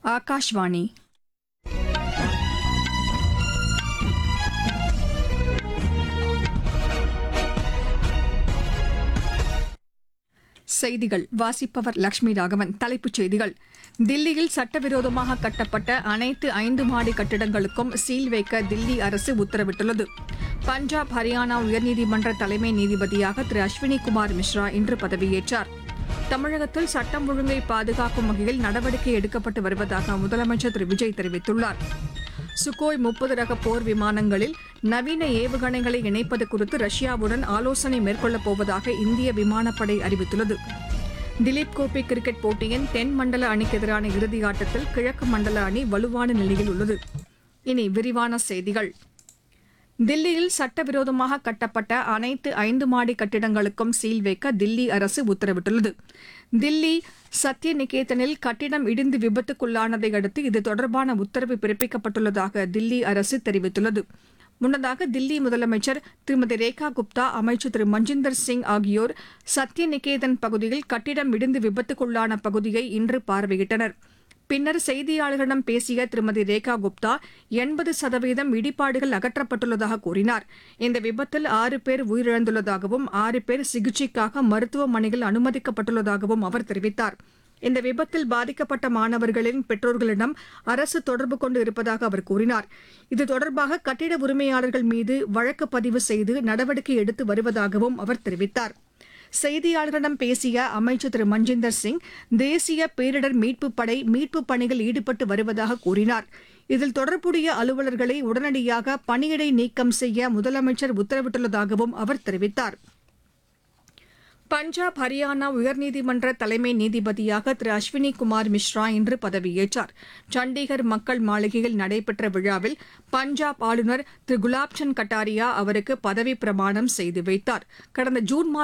ஆகாஷ்வாணி செய்திகள் வாசிப்பவர் லட்சுமி ராகவன் தலைப்புச் செய்திகள் தில்லியில் சட்டவிரோதமாக கட்டப்பட்ட அனைத்து ஐந்து மாடி கட்டிடங்களுக்கும் சீல் வைக்க தில்லி அரசு உத்தரவிட்டுள்ளது பஞ்சாப் ஹரியானா உயர்நீதிமன்ற தலைமை நீதிபதியாக திரு அஸ்வினி குமார் மிஸ்ரா இன்று பதவியேற்றார் தமிழகத்தில் சட்டம் ஒழுங்கை பாதுகாக்கும் வகையில் நடவடிக்கை எடுக்கப்பட்டு வருவதாக முதலமைச்சர் திரு விஜய் தெரிவித்துள்ளார் சுகோய் முப்பது ரக போர் விமானங்களில் நவீன ஏவுகணைகளை இணைப்பது குறித்து ரஷ்யாவுடன் ஆலோசனை மேற்கொள்ளப் போவதாக இந்திய விமானப்படை அறிவித்துள்ளது திலீப் கோப்பை கிரிக்கெட் போட்டியின் தென் மண்டல அணிக்கு எதிரான இறுதி ஆட்டத்தில் கிழக்கு மண்டல அணி வலுவான நிலையில் உள்ளது இனி விரிவான செய்திகள் தில்லியில் சட்டவிரோதமாக கட்டப்பட்ட அனைத்து ஐந்து மாடி கட்டிடங்களுக்கும் சீல் வைக்க தில்லி அரசு உத்தரவிட்டுள்ளது தில்லி சத்ய நிகேதனில் கட்டிடம் இடிந்து விபத்துக்குள்ளானதை அடுத்து இது தொடர்பான உத்தரவு பிறப்பிக்கப்பட்டுள்ளதாக தில்லி அரசு தெரிவித்துள்ளது முன்னதாக தில்லி முதலமைச்சர் திருமதி ரேகா குப்தா அமைச்சர் திரு மஞ்சிந்தர் சிங் ஆகியோர் சத்ய நிகேதன் பகுதியில் கட்டிடம் இடிந்து விபத்துக்குள்ளான பகுதியை இன்று பார்வையிட்டனர் பின்னர் செய்தியாளர்களிடம் பேசிய திருமதி ரேகா குப்தா எண்பது சதவீதம் இடிபாடுகள் அகற்றப்பட்டுள்ளதாக கூறினார் இந்த விபத்தில் ஆறு பேர் உயிரிழந்துள்ளதாகவும் ஆறு பேர் சிகிச்சைக்காக மருத்துவமனையில் அனுமதிக்கப்பட்டுள்ளதாகவும் அவர் தெரிவித்தார் இந்த விபத்தில் பாதிக்கப்பட்ட மாணவர்களின் பெற்றோர்களிடம் அரசு தொடர்பு கொண்டு இருப்பதாக அவர் கூறினார் இது தொடர்பாக கட்டிட உரிமையாளர்கள் மீது வழக்கு பதிவு செய்து நடவடிக்கை எடுத்து வருவதாகவும் அவர் தெரிவித்தார் செய்தியாளர்களிடம் பேசிய அமைச்சர் திரு மஞ்சிந்தர் சிங் தேசிய பேரிடர் மீட்புப் படை மீட்புப் பணியில் ஈடுபட்டு வருவதாக கூறினார் இதில் தொடர்புடைய அலுவலர்களை உடனடியாக பணியிடை நீக்கம் செய்ய முதலமைச்சர் உத்தரவிட்டுள்ளதாகவும் அவர் தெரிவித்தார் பஞ்சாப் ஹரியானா உயர்நீதிமன்ற தலைமை நீதிபதியாக திரு அஸ்வினி குமார் மிஸ்ரா இன்று பதவியேற்றார் சண்டிகர் மக்கள் மாளிகையில் நடைபெற்ற விழாவில் பஞ்சாப் ஆளுநர் திரு குலாப்சந்த் கட்டாரியா அவருக்கு பதவி பிரமாணம் செய்து வைத்தார் கடந்த ஜூன் மாதம்